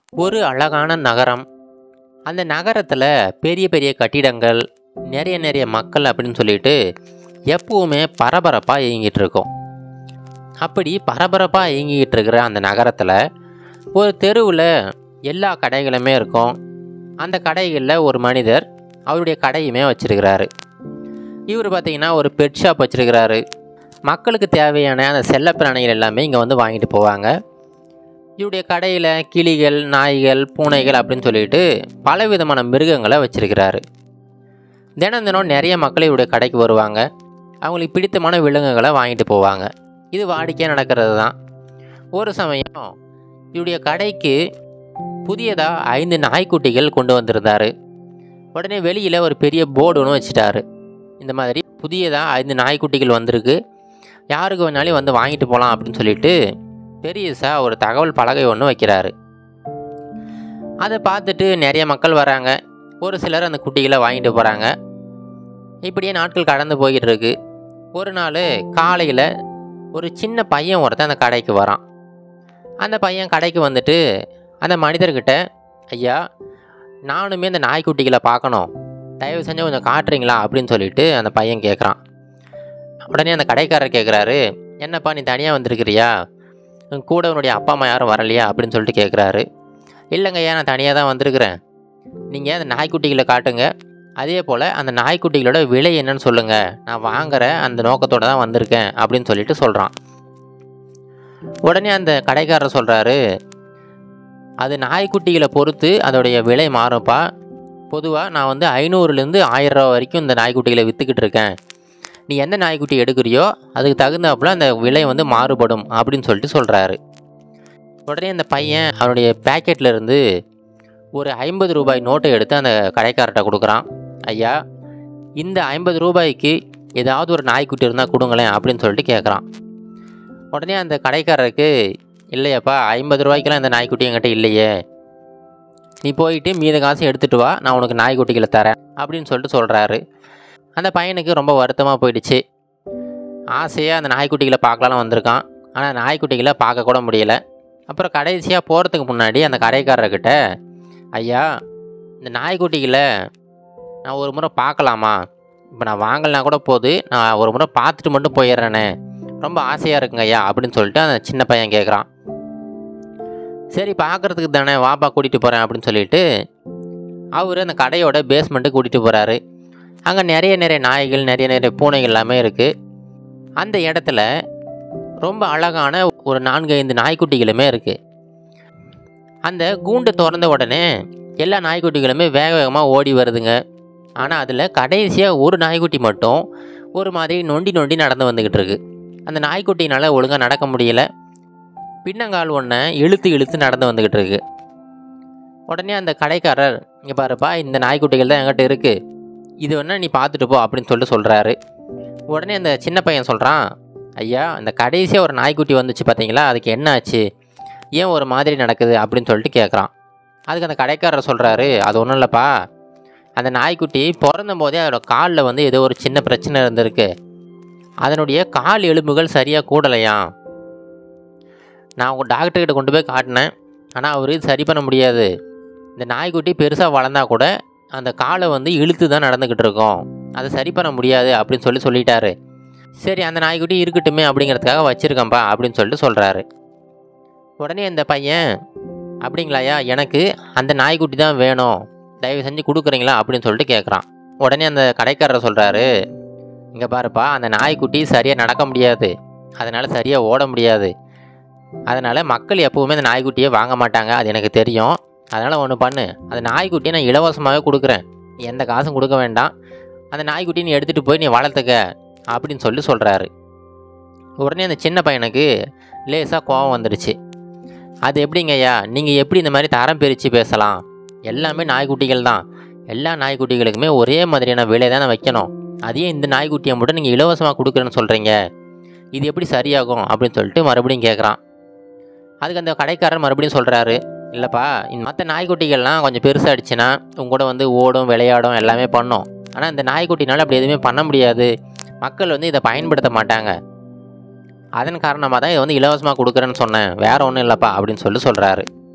ஒரு அழகான நகரம் அந்த நகரத்தில் பெரிய பெரிய கட்டிடங்கள் நிறைய நிறைய மக்கள் அப்படின்னு சொல்லிட்டு எப்பவுமே பரபரப்பாக இயங்கிட்டு இருக்கும் அப்படி பரபரப்பாக இயங்கிட்டு இருக்கிற அந்த நகரத்தில் ஒரு தெருவில் எல்லா கடைகளுமே இருக்கும் அந்த கடைகளில் ஒரு மனிதர் அவருடைய கடையுமே வச்சிருக்கிறாரு இவர் பார்த்தீங்கன்னா ஒரு பெட் ஷாப் வச்சிருக்கிறாரு மக்களுக்கு தேவையான அந்த செல்லப்பிராணிகள் எல்லாமே இங்கே வந்து வாங்கிட்டு போவாங்க இவருடைய கடையில் கிளிகள் நாய்கள் பூனைகள் அப்படின்னு சொல்லிட்டு பல விதமான மிருகங்களை வச்சிருக்கிறாரு தினம் தினம் நிறைய மக்கள் இவருடைய கடைக்கு வருவாங்க அவங்களுக்கு பிடித்தமான விலங்குகளை வாங்கிட்டு போவாங்க இது வாடிக்கையாக நடக்கிறது தான் ஒரு சமயம் இவருடைய கடைக்கு புதியதாக ஐந்து நாய்க்குட்டிகள் கொண்டு வந்திருந்தாரு உடனே வெளியில் ஒரு பெரிய போர்டு ஒன்று வச்சுட்டாரு இந்த மாதிரி புதியதாக ஐந்து நாய்க்குட்டிகள் வந்திருக்கு யாருக்கு வேணாலும் வந்து வாங்கிட்டு போகலாம் அப்படின்னு சொல்லிட்டு பெரியசா ஒரு தகவல் பலகை ஒன்று வைக்கிறாரு அதை பார்த்துட்டு நிறைய மக்கள் வராங்க ஒரு சிலர் அந்த குட்டிகளை வாங்கிட்டு போகிறாங்க இப்படியே நாட்கள் கடந்து போய்கிட்டு இருக்கு ஒரு நாள் காலையில் ஒரு சின்ன பையன் ஒருத்தன் அந்த கடைக்கு வரான் அந்த பையன் கடைக்கு வந்துட்டு அந்த மனிதர்கிட்ட ஐயா நானுமே இந்த நாய்க்குட்டிகளை பார்க்கணும் தயவு செஞ்சு கொஞ்சம் காட்டுறீங்களா அப்படின்னு சொல்லிட்டு அந்த பையன் கேட்குறான் உடனே அந்த கடைக்காரர் கேட்குறாரு என்னப்பா நீ தனியாக வந்திருக்கிறியா உன் கூட உன்னுடைய அப்பா அம்மா யாரும் வரலையா அப்படின்னு சொல்லிட்டு கேட்குறாரு இல்லைங்க ஐயா நான் தனியாக தான் வந்திருக்கிறேன் நீங்கள் அந்த நாய்க்குட்டிகளை காட்டுங்க அதே போல் அந்த நாய்க்குட்டிகளோட விலை என்னன்னு சொல்லுங்கள் நான் வாங்குற அந்த நோக்கத்தோடு தான் வந்திருக்கேன் அப்படின்னு சொல்லிட்டு சொல்கிறான் உடனே அந்த கடைக்காரர் சொல்கிறாரு அது நாய்க்குட்டிகளை பொறுத்து அதோடைய விலை மாறும்ப்பா பொதுவாக நான் வந்து ஐநூறுலேருந்து ஆயிரம் ரூபா வரைக்கும் இந்த நாய்க்குட்டிகளை விற்றுக்கிட்டு இருக்கேன் நீ எந்த நாய்க்குட்டி எடுக்கிறியோ அதுக்கு தகுந்தாப்புல அந்த விலை வந்து மாறுபடும் அப்படின்னு சொல்லிட்டு சொல்கிறாரு உடனே அந்த பையன் அவனுடைய பேக்கெட்டில் இருந்து ஒரு ஐம்பது ரூபாய் நோட்டை எடுத்து அந்த கடைக்காரர்கிட்ட கொடுக்குறான் ஐயா இந்த ஐம்பது ரூபாய்க்கு ஏதாவது ஒரு நாய்க்குட்டி இருந்தால் கொடுங்களேன் அப்படின்னு சொல்லிட்டு கேட்குறான் உடனே அந்த கடைக்காரருக்கு இல்லையாப்பா ஐம்பது ரூபாய்க்கெல்லாம் இந்த நாய்க்குட்டி என்கிட்ட இல்லையே நீ போயிட்டு மீத காசு எடுத்துகிட்டு வா நான் உனக்கு நாய்க்குட்டிகளை தரேன் அப்படின்னு சொல்லிட்டு சொல்கிறாரு அந்த பையனுக்கு ரொம்ப வருத்தமாக போயிடுச்சு ஆசையாக அந்த நாய்க்குட்டிகளை பார்க்கலான்னு வந்திருக்கான் ஆனால் நாய்க்குட்டிகளை பார்க்க கூட முடியல அப்புறம் கடைசியாக போகிறதுக்கு முன்னாடி அந்த கடைக்காரர்கிட்ட ஐயா இந்த நாய்க்குட்டிகளை நான் ஒரு முறை பார்க்கலாமா இப்போ நான் வாங்கலைனா கூட போகுது நான் ஒரு முறை பார்த்துட்டு மட்டும் போயிடுறேனே ரொம்ப ஆசையாக இருக்குங்க ஐயா அப்படின்னு சொல்லிட்டு அந்த சின்ன பையன் கேட்குறான் சரி பார்க்குறதுக்கு தானே வாப்பா கூட்டிகிட்டு போகிறேன் அப்படின்னு சொல்லிட்டு அவர் அந்த கடையோட பேஸ்மெண்ட்டு கூட்டிகிட்டு போகிறாரு அங்கே நிறைய நிறைய நாய்கள் நிறைய நிறைய பூனைகள் எல்லாமே இருக்குது அந்த இடத்துல ரொம்ப அழகான ஒரு நான்கு ஐந்து நாய்க்குட்டிகளுமே இருக்குது அந்த கூண்டை திறந்த உடனே எல்லா நாய்க்குட்டிகளுமே வேக வேகமாக ஓடி வருதுங்க ஆனால் அதில் கடைசியாக ஒரு நாய்க்குட்டி மட்டும் ஒரு மாதிரி நொண்டி நொண்டி நடந்து வந்துக்கிட்டு இருக்கு அந்த நாய்க்குட்டினால் ஒழுங்காக நடக்க முடியல பின்னங்கால் ஒன்றை இழுத்து இழுத்து நடந்து வந்துக்கிட்டு இருக்கு உடனே அந்த கடைக்காரர் இங்கே பாருப்பா இந்த நாய்க்குட்டிகள் தான் என்கிட்ட இருக்குது இது வேணா நீ பார்த்துட்டு போ அப்படின்னு சொல்லிட்டு சொல்கிறாரு உடனே அந்த சின்ன பையன் சொல்கிறான் ஐயா அந்த கடைசியாக ஒரு நாய்க்குட்டி வந்துச்சு பார்த்தீங்களா அதுக்கு என்ன ஆச்சு ஏன் ஒரு மாதிரி நடக்குது அப்படின்னு சொல்லிட்டு கேட்குறான் அதுக்கு அந்த கடைக்காரர் சொல்கிறாரு அது ஒன்றும் இல்லைப்பா அந்த நாய்க்குட்டி பிறந்த போதே அதோட காலில் வந்து ஏதோ ஒரு சின்ன பிரச்சனை இருந்திருக்கு அதனுடைய கால் எலும்புகள் சரியாக கூடலையாம் நான் உங்கள் டாக்டர்கிட்ட கொண்டு போய் காட்டினேன் ஆனால் அவர் இது சரி பண்ண முடியாது இந்த நாய்க்குட்டி பெருசாக வளர்ந்தா கூட அந்த காலை வந்து இழுத்து தான் நடந்துக்கிட்டு இருக்கோம் அதை சரி பண்ண முடியாது அப்படின்னு சொல்லி சொல்லிட்டாரு சரி அந்த நாய்க்குட்டி இருக்கட்டுமே அப்படிங்கிறதுக்காக வச்சுருக்கேன்ப்பா அப்படின்னு சொல்லிட்டு சொல்கிறாரு உடனே அந்த பையன் அப்படிங்களாயா எனக்கு அந்த நாய்க்குட்டி தான் வேணும் தயவு செஞ்சு கொடுக்குறீங்களா அப்படின்னு சொல்லிட்டு கேட்குறான் உடனே அந்த கடைக்காரர் சொல்கிறாரு இங்கே பாருப்பா அந்த நாய்க்குட்டி சரியாக நடக்க முடியாது அதனால் சரியாக ஓட முடியாது அதனால் மக்கள் எப்போவுமே அந்த நாய்க்குட்டியை வாங்க மாட்டாங்க அது எனக்கு தெரியும் அதனால் ஒன்று பண்ணு அந்த நாய்க்குட்டியை நான் இலவசமாகவே கொடுக்குறேன் நீ எந்த காசும் கொடுக்க வேண்டாம் அந்த நாய்க்குட்டியை நீ எடுத்துகிட்டு போய் நீ வளர்த்துக்க அப்படின்னு சொல்லி சொல்கிறாரு உடனே அந்த சின்ன பையனுக்கு லேசாக கோபம் வந்துடுச்சு அது எப்படிங்க ஐயா நீங்கள் எப்படி இந்த மாதிரி தரம் பிரித்து பேசலாம் எல்லாமே நாய்க்குட்டிகள் தான் எல்லா நாய்க்குட்டிகளுக்குமே ஒரே மாதிரியான விலை தானே வைக்கணும் அதையே இந்த நாய்க்குட்டியை மட்டும் நீங்கள் இலவசமாக கொடுக்குறேன்னு சொல்கிறீங்க இது எப்படி சரியாகும் அப்படின்னு சொல்லிட்டு மறுபடியும் கேட்குறான் அதுக்கு அந்த கடைக்காரர் மறுபடியும் சொல்கிறாரு இல்லைப்பா இந்த மற்ற நாய்க்குட்டிகள்லாம் கொஞ்சம் பெருசாகிடுச்சுன்னா உங்க கூட வந்து ஓடும் விளையாடும் எல்லாமே பண்ணும் ஆனால் இந்த நாய்க்குட்டினால அப்படி எதுவுமே பண்ண முடியாது மக்கள் வந்து இதை பயன்படுத்த மாட்டாங்க அதன் காரணமாக தான் இதை வந்து இலவசமாக கொடுக்குறேன்னு சொன்னேன் வேற ஒன்றும் இல்லைப்பா அப்படின்னு சொல்லி சொல்கிறாரு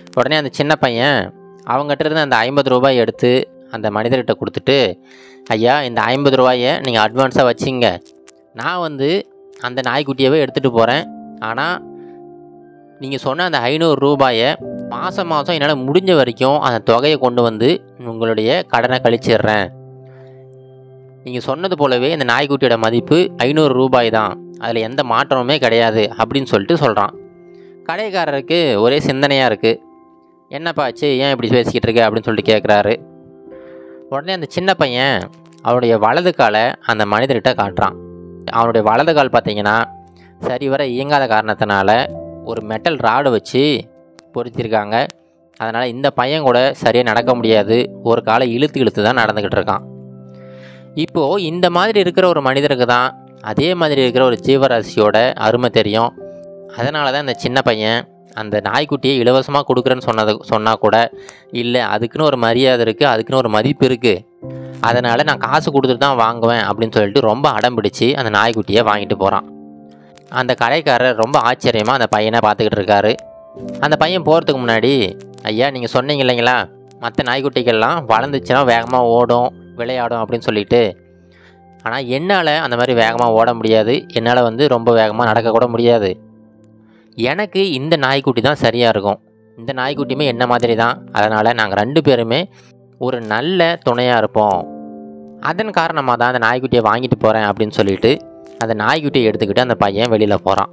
உடனே அந்த சின்ன பையன் அவங்ககிட்ட இருந்து அந்த ஐம்பது ரூபாய் எடுத்து அந்த மனிதர்கிட்ட கொடுத்துட்டு ஐயா இந்த ஐம்பது ரூபாயை நீங்கள் அட்வான்ஸாக வச்சிங்க நான் வந்து அந்த நாய்க்குட்டியவே எடுத்துகிட்டு போகிறேன் ஆனால் நீங்கள் சொன்ன அந்த ஐநூறு ரூபாயை மாதம் மாதம் என்னால் முடிஞ்ச வரைக்கும் அந்த தொகையை கொண்டு வந்து உங்களுடைய கடனை கழிச்சிடுறேன் நீங்கள் சொன்னது போலவே இந்த நாய்க்குட்டியோட மதிப்பு ஐநூறு ரூபாய் தான் அதில் எந்த மாற்றமுமே கிடையாது அப்படின்னு சொல்லிட்டு சொல்கிறான் கடைக்காரருக்கு ஒரே சிந்தனையாக இருக்குது என்னப்பா ஆச்சு ஏன் இப்படி பேசிக்கிட்டு இருக்க அப்படின்னு சொல்லிட்டு கேட்குறாரு உடனே அந்த சின்ன பையன் அவருடைய வலது காலை அந்த மனிதர்கிட்ட காட்டுறான் அவனுடைய வலது கால் பார்த்தீங்கன்னா சரிவர இயங்காத காரணத்தினால ஒரு மெட்டல் ராடு வச்சு பொருத்திருக்காங்க அதனால் இந்த பையன் கூட சரியாக நடக்க முடியாது ஒரு காலை இழுத்து இழுத்து தான் நடந்துக்கிட்டு இருக்கான் இப்போது இந்த மாதிரி இருக்கிற ஒரு மனிதருக்கு தான் அதே மாதிரி இருக்கிற ஒரு ஜீவராசியோட அருமை தெரியும் அதனால தான் இந்த சின்ன பையன் அந்த நாய்க்குட்டியை இலவசமாக கொடுக்குறேன்னு சொன்னது சொன்னால் கூட இல்லை அதுக்குன்னு ஒரு மரியாதை இருக்குது அதுக்குன்னு ஒரு மதிப்பு இருக்குது அதனால் நான் காசு கொடுத்துட்டு தான் வாங்குவேன் அப்படின்னு சொல்லிட்டு ரொம்ப அடம் பிடிச்சி அந்த நாய்க்குட்டியை வாங்கிட்டு போகிறான் அந்த கடைக்காரர் ரொம்ப ஆச்சரியமாக அந்த பையனை பார்த்துக்கிட்டு இருக்காரு அந்த பையன் போகிறதுக்கு முன்னாடி ஐயா நீங்கள் சொன்னீங்க இல்லைங்களா மற்ற நாய்க்குட்டிகள்லாம் வளர்ந்துச்சுன்னா வேகமாக ஓடும் விளையாடும் அப்படின்னு சொல்லிட்டு ஆனால் என்னால் அந்த மாதிரி வேகமாக ஓட முடியாது என்னால் வந்து ரொம்ப வேகமாக நடக்கக்கூட முடியாது எனக்கு இந்த நாய்க்குட்டி தான் சரியாக இருக்கும் இந்த நாய்க்குட்டியுமே என்ன மாதிரி தான் அதனால் நாங்கள் ரெண்டு பேருமே ஒரு நல்ல துணையாக இருப்போம் அதன் காரணமாக தான் அந்த நாய்க்குட்டியை வாங்கிட்டு போகிறேன் அப்படின்னு சொல்லிட்டு அந்த நாய்க்குட்டியை எடுத்துக்கிட்டு அந்த பையன் வெளியில் போகிறான்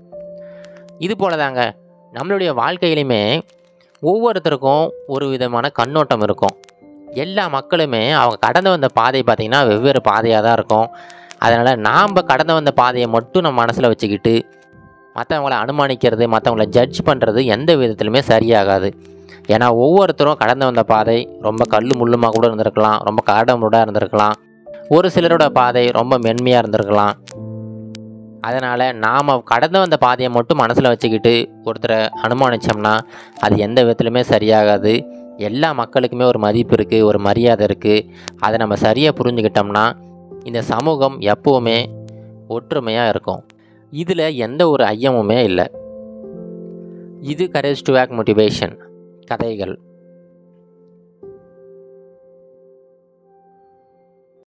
இது போல தாங்க நம்மளுடைய வாழ்க்கையிலுமே ஒவ்வொருத்தருக்கும் ஒரு விதமான கண்ணோட்டம் இருக்கும் எல்லா மக்களுமே அவங்க கடந்து வந்த பாதை பார்த்திங்கன்னா வெவ்வேறு பாதையாக தான் இருக்கும் அதனால் நாம் கடந்து வந்த பாதையை மட்டும் நம்ம மனசில் வச்சுக்கிட்டு மற்றவங்கள அனுமானிக்கிறது மற்றவங்கள ஜட்ஜ் பண்ணுறது எந்த விதத்துலையுமே சரியாகாது ஏன்னா ஒவ்வொருத்தரும் கடந்து வந்த பாதை ரொம்ப கல் முள்ளுமாக கூட இருந்திருக்கலாம் ரொம்ப கரடமுடாக இருந்திருக்கலாம் ஒரு சிலரோட பாதை ரொம்ப மென்மையாக இருந்திருக்கலாம் அதனால் நாம் கடந்து வந்த பாதையை மட்டும் மனசில் வச்சுக்கிட்டு ஒருத்தரை அனுமானித்தோம்னா அது எந்த விதத்துலையுமே சரியாகாது எல்லா மக்களுக்குமே ஒரு மதிப்பு இருக்குது ஒரு மரியாதை இருக்குது அதை நம்ம சரியாக புரிஞ்சுக்கிட்டோம்னா இந்த சமூகம் எப்போவுமே ஒற்றுமையாக இருக்கும் இதில் எந்த ஒரு ஐயமுமே இல்லை இது கரேஜ் டு வேக் மோட்டிவேஷன் கதைகள்